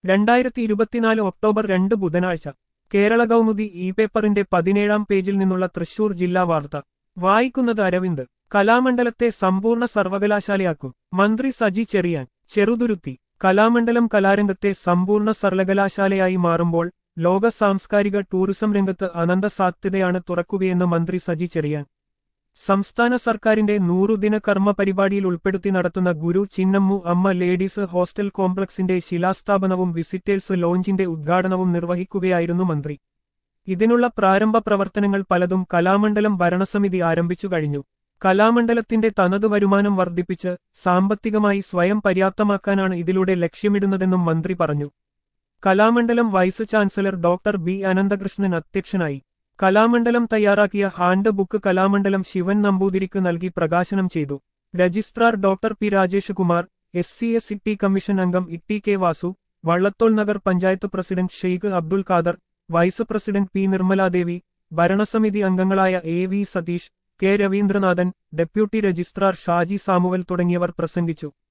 രണ്ടായിരത്തി ഇരുപത്തിനാല് ഒക്ടോബർ രണ്ട് ബുധനാഴ്ച കേരള കൗമുദി ഇ പേപ്പറിന്റെ പതിനേഴാം പേജിൽ നിന്നുള്ള തൃശൂർ ജില്ലാ വാർത്ത വായിക്കുന്നത് അരവിന്ദ് കലാമണ്ഡലത്തെ സമ്പൂർണ്ണ സർവകലാശാലയാക്കും മന്ത്രി സജി ചെറിയാൻ ചെറുതുരുത്തി കലാമണ്ഡലം കലാരംഗത്തെ സമ്പൂർണ്ണ സർവകലാശാലയായി മാറുമ്പോൾ ലോക സാംസ്കാരിക ടൂറിസം രംഗത്ത് അനന്ത സാധ്യതയാണ് തുറക്കുകയെന്ന് മന്ത്രി സജി ചെറിയാൻ സംസ്ഥാന സർക്കാരിന്റെ നൂറുദിന കർമ്മ പരിപാടിയിൽ ഉൾപ്പെടുത്തി നടത്തുന്ന ഗുരു ചിന്നമ്മു അമ്മ ലേഡീസ് ഹോസ്റ്റൽ കോംപ്ലക്സിന്റെ ശിലാസ്ഥാപനവും വിസിറ്റേഴ്സ് ലോഞ്ചിന്റെ ഉദ്ഘാടനവും നിർവഹിക്കുകയായിരുന്നു മന്ത്രി ഇതിനുള്ള പ്രാരംഭ പ്രവർത്തനങ്ങൾ പലതും കലാമണ്ഡലം ഭരണസമിതി ആരംഭിച്ചു കഴിഞ്ഞു കലാമണ്ഡലത്തിന്റെ തനത് വരുമാനം വർദ്ധിപ്പിച്ച് സാമ്പത്തികമായി സ്വയം പര്യാപ്തമാക്കാനാണ് ഇതിലൂടെ ലക്ഷ്യമിടുന്നതെന്നും മന്ത്രി പറഞ്ഞു Kalamandalam vice chancellor doctor B Ananthakrishnan അധ്യക്ഷനായി കലാമണ്ഡലം തയ്യാറാക്കിയ ഹാൻഡ് ബുക്ക് കലാമണ്ഡലം ശിവൻ നമ്പൂതിരിക്ക് നൽകി പ്രകാശനം ചെയ്തു registrar doctor P Rajesh Kumar S C S E commission അംഗം Itty K Vasu Vallathol Nagar panchayat president Sheikh Abdul Khader vice president P Nirmaladevi ഭരണസമിതി അംഗങ്ങളായ A V Satheesh K Raveendranathan deputy registrar Shaji Samuel തുടങ്ങിയവർ പ്രസംഗിച്ചു